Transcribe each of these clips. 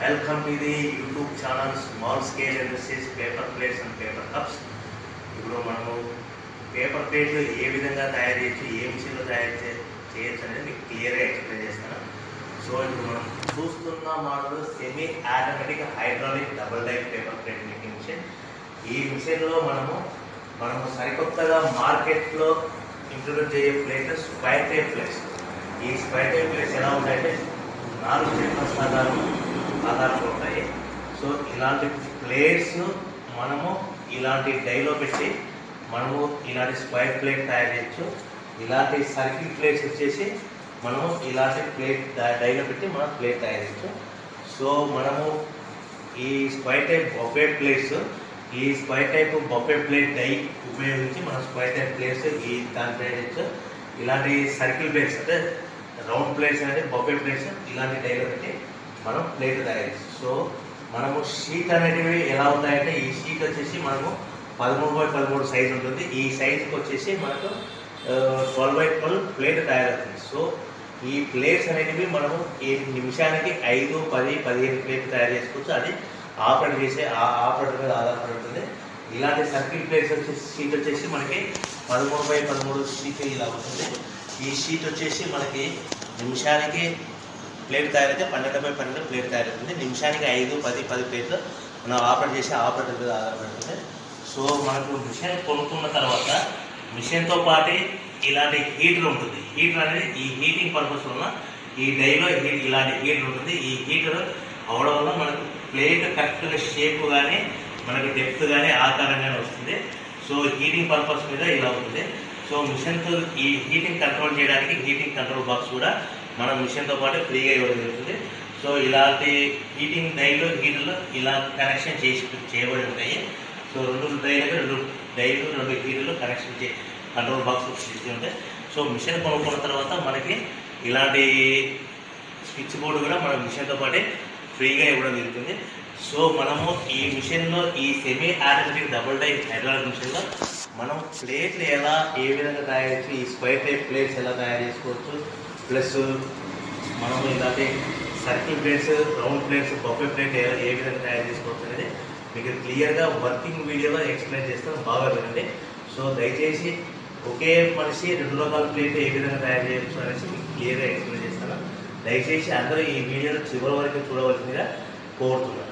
Welcome to the YouTube channel small scale industries paper plates and paper cups ఇప్పుడు మనము paper ప్లేట్లు ఏ విధంగా తయారు చేయొచ్చు ఏ మిషన్లో తయారు చే చేయొచ్చు అనేది మీకు క్లియర్గా ఎక్స్ప్లెయిన్ చేస్తాను సో ఇప్పుడు మనం చూస్తున్న model semi automatic hydraulic double die paper plate making machine ఈ మిషన్లో మనము మనము సరికొత్తగా మార్కెట్లో ఇంట్రొడ్యూస్ చేయే ప్లేట్ స్క్వైర్ టైప్ ప్లేట్స్ ఈ స్క్వైర్ టైప్ ప్లేట్స్ ఎలా ఉంటాయంటే నాలుగు చెట్ల ఆధారం ఆధారాలు ఉంటాయి సో ఇలాంటి ప్లేట్స్ మనము ఇలాంటి డైలో పెట్టి మనము ఇలాంటి స్క్వైర్ ప్లేట్ తయారు చేయొచ్చు ఇలాంటి సర్కిల్ ప్లేట్స్ వచ్చేసి మనము ఇలాంటి ప్లేట్ డైలో పెట్టి మనం ప్లేట్ తయారు చేయొచ్చు సో మనము ఈ స్క్వైర్ టైప్ బొఫే ప్లేట్స్ ఈ square type buffet plate die ఉపయోగించి మనం స్క్వైర్ టైప్ ప్లేట్స్ ఈ దాని తయారు చేయొచ్చు ఇలాంటి సర్కిల్ ప్లేట్స్ అంటే రౌండ్ ప్లేట్స్ అనేది బొఫే ప్లేట్స్ ఇలాంటి డైలో పెట్టి మనం ప్లేట్ తయారు చేయొచ్చు సో మనము షీట్ అనేటివి ఎలా ఉంటాయంటే ఈ షీట్ వచ్చేసి మనము పదమూడు బై పదమూడు సైజ్ ఉంటుంది ఈ సైజ్కి వచ్చేసి మనకు ట్వెల్వ్ బై ట్వెల్వ్ ప్లేట్ తయారవుతుంది సో ఈ ప్లేట్స్ అనేటివి మనము ఈ నిమిషానికి ఐదు పది పదిహేను ప్లేట్లు తయారు చేసుకోవచ్చు అది ఆపరేట్ చేసే ఆ ఆపరేటర్ మీద ఆధారపడి ఉంటుంది ఇలాంటి సర్కిల్ ప్లేట్స్ వచ్చేసి షీట్ వచ్చేసి మనకి పదమూడు బై పదమూడు షీట్ ఇలా ఉంటుంది ఈ షీట్ వచ్చేసి మనకి నిమిషానికి ప్లేట్ తయారైతే పన్నెండు బై పన్నెండు ప్లేట్ తయారవుతుంది నిమిషానికి ఐదు పది పది ప్లేట్లు మనం ఆపరేట్ చేసే ఆపరేటర్ మీద ఆధారపడుతుంది సో మనకు మిషన్ కొనుక్కున్న తర్వాత మిషన్తో పాటు ఇలాంటి హీటర్ ఉంటుంది హీటర్ అనేది ఈ హీటింగ్ పర్పస్ వల్ల ఈ డైలో హీట్ ఇలాంటి హీటర్ ఉంటుంది ఈ హీటర్ అవడం వల్ల మనకు ప్లేట్ కరెక్ట్గా షేప్ కానీ మనకి డెప్త్ కానీ ఆకారం కానీ వస్తుంది సో హీటింగ్ పర్పస్ మీద ఇలా ఉంటుంది సో మిషన్తో ఈ హీటింగ్ కంట్రోల్ చేయడానికి హీటింగ్ కంట్రోల్ బాక్స్ కూడా మన మిషన్తో పాటు ఫ్రీగా ఇవ్వడం జరుగుతుంది సో ఇలాంటి హీటింగ్ డైలు హీటర్లు ఇలా కనెక్షన్ చేసి చేయబడి ఉంటాయి సో రెండు డైలకు రెండు డైలు రెండు హీటర్లు కనెక్షన్ చే కంట్రోల్ బాక్స్ చేసి ఉంటాయి సో మిషన్ కొనుక్కున్న తర్వాత మనకి ఇలాంటి స్విచ్ బోర్డు కూడా మన మిషన్తో పాటే ఫ్రీగా ఇవ్వడం జరుగుతుంది సో మనము ఈ మిషన్లో ఈ semi automatic double die hydraulic మిషన్లో మనం ప్లేట్లు ఎలా ఏ విధంగా తయారు చేయొచ్చు ఈ స్క్వైర్ టైప్ ప్లేట్స్ ఎలా తయారు చేసుకోవచ్చు ప్లస్ మనం ఇలాంటి circle plates round plates buffet plate ఏ ఏ విధంగా తయారు చేసుకోవచ్చు అనేది మీకు క్లియర్గా వర్కింగ్ వీడియోలో ఎక్స్ప్లెయిన్ చేస్తాను బాగా వినండి సో దయచేసి ఒకే మనిషి రెండు రకాల ప్లేట్ ఏ విధంగా తయారు చేయొచ్చు అనేసి మీకు క్లియర్గా ఎక్స్ప్లెయిన్ చేస్తాను దయచేసి అందరూ ఈ వీడియోను చివరి వరకు చూడవలసిందిగా కోరుతున్నాను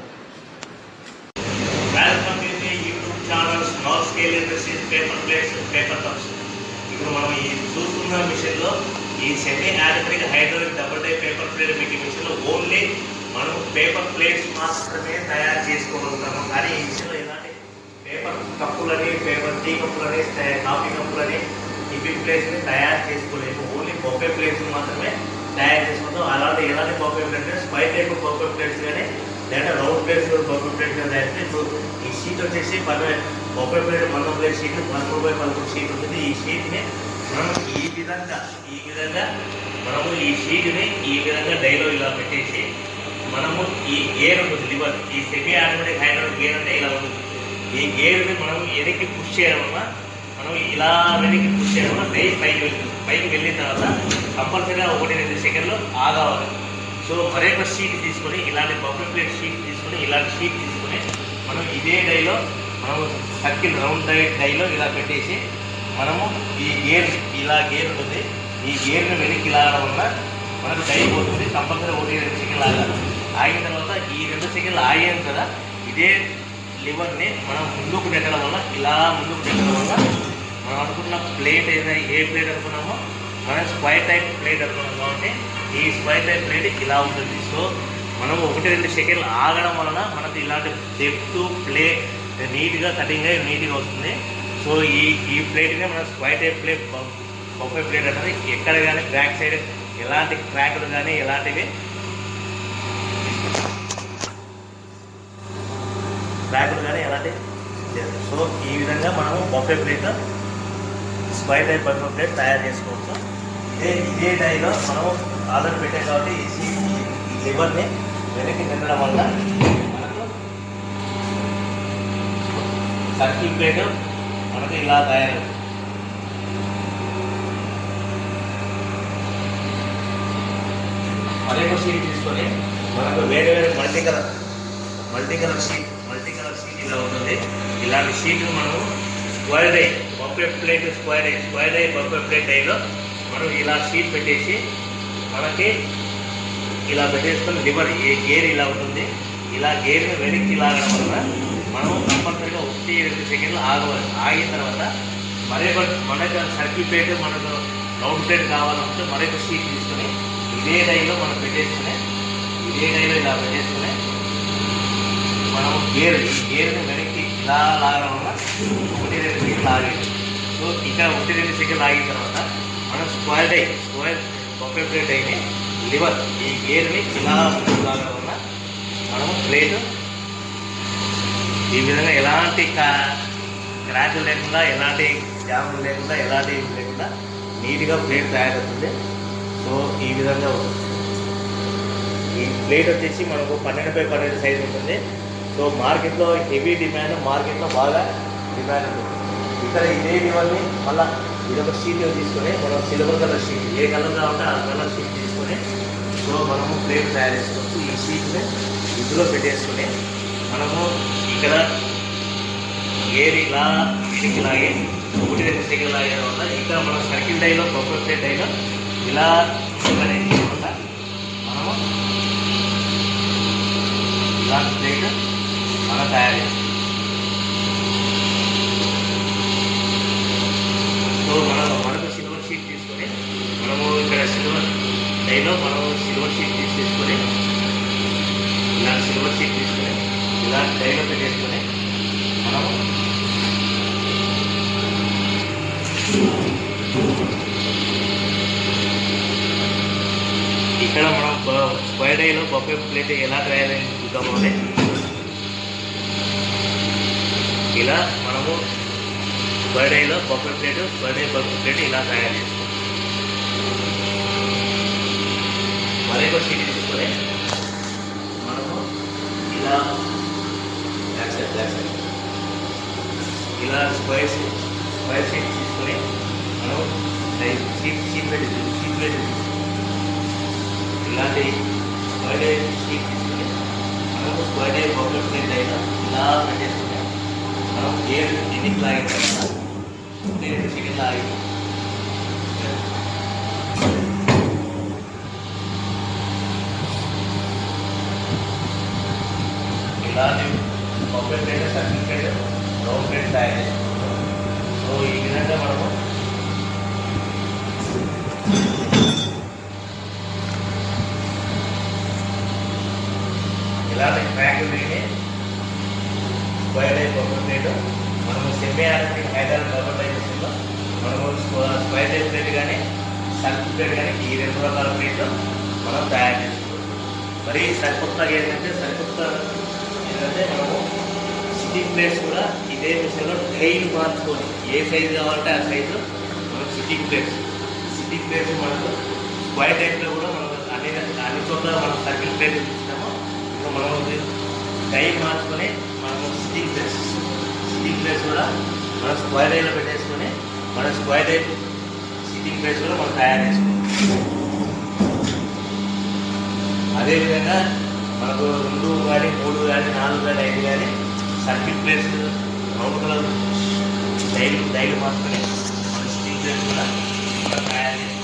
welcome to the YouTube channel small scale industries paper plates paper cups ఇప్పుడు మనం ఈ చూస్తున్న మిషన్లో ఈ semi automatic hydraulic double die paper plate making మిషన్లో ఓన్లీ మనం పేపర్ ప్లేట్స్ మాత్రమే తయారు చేసుకోగలుగుతాము కానీ ఈ మిషన్లో ఎలాంటి పేపర్ కప్పులని పేపర్ టీ కప్పులని కాఫీ కప్పులని టిఫిన్ ప్లేట్స్ని తయారు చేసుకోలేము ఓన్లీ బొఫే ప్లేట్స్ మాత్రమే తయారు చేసుకుంటాం అలాంటి ఎలాంటి buffet plates spy type buffet plates కానీ లేదా రౌండ్ ప్లేట్స్ బొఫే ప్లేట్స్ కానీ తయారు చేస్తే ఇప్పుడు ఈ షీట్ వచ్చేసి పది బొఫే ప్లేట్ వంద ప్లేట్ షీట్ పదమూడు బై పదమూడు షీట్ ఉంటుంది ఈ షీట్ని మనం ఈ విధంగా ఈ విధంగా మనము ఈ షీట్ని ఈ విధంగా డైలో ఇలా పెట్టేసి మనము ఈ గేర్ ఉంటుంది లివర్ ఈ సెమీ ఆటోమేటిక్ హైడ్రోలిక్ గేర్ అంటే ఇలా ఉంటుంది ఈ గేర్ని మనం వెనక్కి పుష్ చేయడం వల్ల మనం ఇలా వెనక్కి పుష్ చేయడం వల్ల డై పైకి వెళ్తుంది పైకి వెళ్ళిన తర్వాత కంపల్సరీగా ఒకటి రెండు సెకండ్లు ఆగావాలి సో మరొక షీట్ తీసుకొని ఇలాంటి బఫర్ ప్లేట్ షీట్ తీసుకొని ఇలాంటి షీట్ తీసుకొని మనం ఇదే డైలో మనం సర్కిల్ రౌండ్ డై డైలో ఇలా పెట్టేసి మనము ఈ గేర్ ఇలా గేర్ ఉంటుంది ఈ గేర్ని వెనక్కి లాగడం వల్ల మనకు డై పోతుంది కంపల్సరీ ఒకటి రెండు సెకండ్లు ఆగాలి ఆగిన తర్వాత ఈ రెండు సెకండ్లు ఆగాం కదా ఇదే లివర్ని మనం ముందుకు నెట్టడం వల్ల ఇలా ముందుకు నెట్టడం వల్ల మనం అనుకున్న ప్లేట్ ఏదైనా ఏ ప్లేట్ అనుకున్నామో మనం స్క్వైర్ టైప్ ప్లేట్ అనుకున్నాం కాబట్టి ఈ స్క్వైర్ టైప్ ప్లేట్ ఇలా ఉంటుంది సో మనం ఒకటి రెండు సెకండ్లు ఆగడం వలన మనకు ఇలాంటి డెప్త్ ప్లేట్ నీట్గా కటింగ్ అయ్యి నీట్గా వస్తుంది సో ఈ ఈ ప్లేట్నే మనం square type plate buffet plate అనేది ఎక్కడ కానీ బ్యాక్ సైడ్ ఎలాంటి క్రాకులు కానీ ఎలాంటివి క్రాకులు కానీ ఎలాంటి లేదు. సో ఈ విధంగా మనము buffet plate square type buffet plate తయారు చేసుకోవచ్చు ఇదే ఇదే డైలో మనము ఆర్డర్ పెట్టాం కాబట్టి ఈ సీ- ఈ- ఈ లివర్ని వెనక్కి తినడం వల్ల మనకు సర్కిల్ ప్లేట్ మనకు ఇలా తయారవుతుంది మరొక షీట్ తీసుకొని మనకు వేరే వేరే multi colour multi colour sheet multi colour sheet ఇలా ఉంటుంది ఇలాంటి షీట్ మనము square die buffet plate square die square die buffet plate డైలో మనం ఇలా షీట్ పెట్టేసి మనకి ఇలా పెట్టేసుకొని లివర్ ఏ గేర్ ఇలా ఉంటుంది ఇలా గేర్ని వెనక్కి లాగడం వలన మనం కంపల్సరీగా ఒకటి రెండు సెకండ్లు ఆగవాలి ఆగిన తర్వాత మరొక మనకు సర్కిల్ ప్లేట్ మనకు రౌండ్ ప్లేట్ కావాలంటే మరొక షీట్ తీసుకొని ఇదే డైలో మనం పెట్టేసుకుని ఇదే డైలో ఇలా పెట్టేసుకుని మనం గేర్ ఈ గేర్ని వెనక్కి ఇలా లాగడం వల్ల ఒకటి రెండు సెకండ్లు ఆగేది సో ఇక్కడ ఒకటి రెండు సెకండ్లు ఆగిన తర్వాత మనం square die square buffet plate అయితే లివర్ ఈ గేర్ని ఇలా ముందుకు లాగడం వల్ల మనము ప్లేట్ ఈ విధంగా ఎలాంటి క్రాకులు లేకుండా ఎలాంటి జాములు లేకుండా ఎలాంటి ఇది లేకుండా నీట్గా ప్లేట్ తయారవుతుంది సో ఈ విధంగా ఉంటుంది ఈ ప్లేట్ వచ్చేసి మనకు పన్నెండు బై పన్నెండు సైజ్ ఉంటుంది సో మార్కెట్లో హెవీ డిమాండ్ మార్కెట్లో బాగా డిమాండ్ ఉంటుంది ఇక్కడ ఇదే ఇవన్నీ మళ్ళీ ఇదొక షీట్ తీసుకొని మనం సిల్వర్ కలర్ షీట్ ఏ కలర్ కావాలంటే ఆ కలర్ షీట్ తీసుకొని సో మనము ప్లేట్ తయారు చేసుకోవచ్చు ఈ షీట్ని ఇందులో పెట్టేసుకొని మనము ఇక్కడ ఏది ఇలా వీడికి లాగే ఒకటి రెండు సెకండ్ లాగేయడం వల్ల ఇక్కడ మనం సర్కిల్ డైలో బొబ్బర్ ప్లేట్ డైలో ఇలా అనేది చేయకుండా మనము ఇలాంటి ప్లేట్ మనం తయారు చేస్తాం సో మనం మనకు సిల్వర్ షీట్ తీసుకొని మనము ఇక్కడ సిల్వర్ డైలో మనము సిల్వర్ షీట్ తీసేసుకొని ఇలాంటి సిల్వర్ షీట్ తీసుకొని ఇలాంటి డైలో పెట్టేసుకొని మనము ఇక్కడ మనం స్క్వైర్ డైలో బొఫే ప్లేట్ ఎలా తయారైంది చూద్దాము అంటే ఇలా మనము స్క్వైర్ డైలో buffet plate square die buffet plate ఇలా తయారు చేస్తాం మరొక షీట్ తీసుకొని మనము ఇలా బ్యాక్ సైడ్ బ్యాక్ సైడ్ ఇలా స్క్వైర్ షీట్ స్క్వైర్ షీట్ తీసుకొని మనం లైక్ షీట్ షీట్ పెట్టి షీట్ పెట్టి ఇలాంటి స్క్వైర్ డై షీట్ తీసుకొని మనకు స్క్వైర్ డై బొబ్బర్ ప్లేట్ అయినా ఇలా పెట్టేసుకుని మనం గేర్ ఎన్నికి లాగిన తర్వాత ఒకటి రెండు సెకండ్ లాగి ఇలాంటి buffet plate circle plate round plate తయారు చేసుకుంటాం సో ఈ విధంగా మనము ఇలాంటి ట్రాక్ లేని స్క్వైర్ టైప్ బొబ్బర్ ప్లేట్ మనము సెమీ ఆటోమేటిక్ హైదరాబాద్ బొబ్బర్ డైజెషన్లో మనము స్క్వ- స్క్వైర్ టైప్ ప్లేట్ కానీ సర్కిల్ ప్లేట్ కానీ ఈ రెండు రకాల ప్లేట్లు మనం తయారు చేసుకోవచ్చు మరి సరికొత్తగా ఏంటంటే సరికొత్త ఏంటంటే మనము సిట్టింగ్ ప్లేట్స్ కూడా ఇదే విషయంలో డైల్ మార్చుకొని ఏ సైజు కావాలంటే ఆ సైజు మనం సిట్టింగ్ ప్లేట్స్ సిట్టింగ్ ప్లేట్స్ మనకు స్క్వైర్ టైప్లో కూడా మనం అన్ని అన్ని చోట్ల మనం సర్కిల్ ప్లేట్ చూస్తాము ఇంకా మనం డైల్ మార్చుకొని మనము సిట్టింగ్ ప్లేట్స్ సిట్టింగ్ ప్లేట్స్ కూడా మనం స్క్వైర్ డైలో పెట్టేసుకొని మనం స్క్వైర్ టైప్ సిట్టింగ్ ప్లేట్స్ కూడా మనం తయారు చేసుకోవాలి అదేవిధంగా మనకు రెండు కానీ మూడు కానీ నాలుగు కానీ ఐదు కానీ సర్కిట్ ప్లేట్స్ రౌండ్ కలర్ డైలు డైలు మాత్రమే మన స్టీల్ ప్లేట్స్ కూడా మనం తయారు చేస్తాం